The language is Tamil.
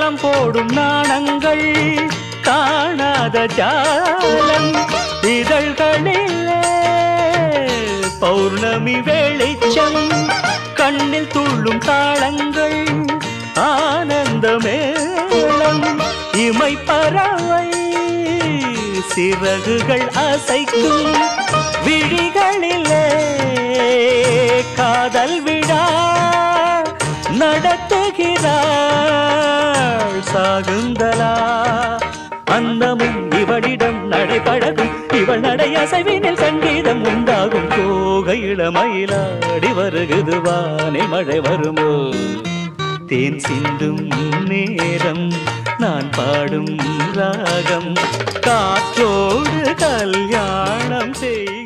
கோலம் போடும் நாணங்கள் காணாத ஜாலம் இதழ்களிலே பௌர்ணமி வெளிச்சம் கண்ணில் துள்ளும் தாளங்கள் ஆனந்த மேளம் இமை பறவை சிறகுகள் அசைக்கும் விழிகளிலே காதல் விழா நடத்துகிறாள் சாகுந்தலா அன்னமும் இவளிடம் நடைபழகும் இவள் நடை அசைவினில் சங்கீதம் உண்டாகும் கோகை இளமயிலாடி வருகுது வானில் மழை வருமோ தேன் சிந்தும் நேரம் நான் பாடும் ராகம் காற்றோடு கல்யாணம் செய்